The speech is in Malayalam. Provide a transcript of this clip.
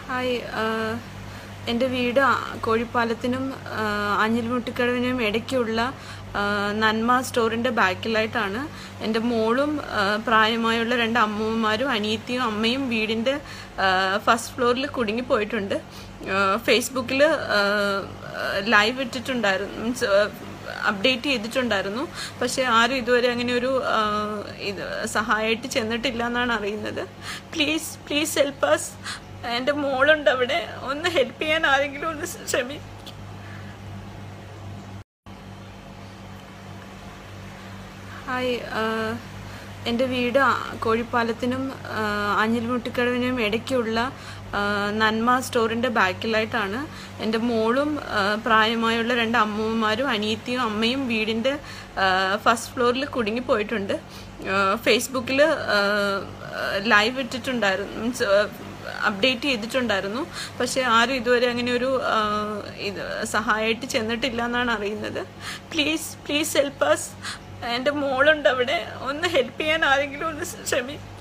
ഹായ് ആഹ് എൻ്റെ വീട് ആ- കോഴിപ്പാലത്തിനും ആഹ് അഞ്ഞിൽമുട്ടിക്കടവിനും ഇടയ്ക്കുള്ള ആഹ് നന്മ സ്റ്റോറിൻ്റെ ബാക്കിലായിട്ടാണ് എൻ്റെ മോളും ആഹ് പ്രായമായുള്ള രണ്ട് അമ്മൂമ്മമാരും അനിയത്തിയും അമ്മയും വീടിൻ്റെ ഫസ്റ്റ് ഫ്ലോറിൽ കുടുങ്ങിപ്പോയിട്ടുണ്ട് ഫേസ്ബുക്കിൽ ലൈവ് ഇട്ടിട്ടുണ്ടായിരുന്നു മീൻസ് അപ്ഡേറ്റ് ചെയ്തിട്ടുണ്ടായിരുന്നു പക്ഷെ ആരും ഇതുവരെ അങ്ങനെ ഒരു ആഹ് ഇത് സഹായമായിട്ട് ചെന്നിട്ടില്ല എന്നാണ് അറിയുന്നത് പ്ലീസ് പ്ലീസ് ഹെൽപ്പ് അസ് എൻ്റെ മോളുണ്ട് അവിടെ ഒന്ന് ഹെൽപ്പ് ചെയ്യാൻ ആരെങ്കിലും ഒന്ന് ശ്രമി ഹായ് ആഹ് എൻ്റെ വീട് ആ- കോഴിപ്പാലത്തിനും ആഹ് അഞ്ഞിൽമുട്ടിക്കടവിനും ഇടയ്ക്കുള്ള ആഹ് നന്മ സ്റ്റോറിൻ്റെ ബാക്കിലായിട്ടാണ് എൻ്റെ മോളും ആഹ് പ്രായമായുള്ള രണ്ട് അമ്മൂമ്മമാരും അനിയത്തിയും അമ്മയും വീടിൻ്റെ ഫസ്റ്റ് ഫ്ലോറിൽ കുടുങ്ങിപ്പോയിട്ടുണ്ട് ഫേസ്ബുക്കിൽ ലൈവ് ഇട്ടിട്ടുണ്ടായിരുന്നു മീൻസ് അപ്ഡേറ്റ് ചെയ്തിട്ടുണ്ടായിരുന്നു പക്ഷെ ആരും ഇതുവരെ അങ്ങനെ ഒരു ആഹ് ഇത് സഹായമായിട്ട് ചെന്നിട്ടില്ല എന്നാണ് അറിയുന്നത് പ്ലീസ് പ്ലീസ് ഹെൽപ്പ് അസ് എൻ്റെ മോളുണ്ട് അവിടെ ഒന്ന് ഹെൽപ്പ് ചെയ്യാൻ ആരെങ്കിലും ഒന്ന് ശ്രമി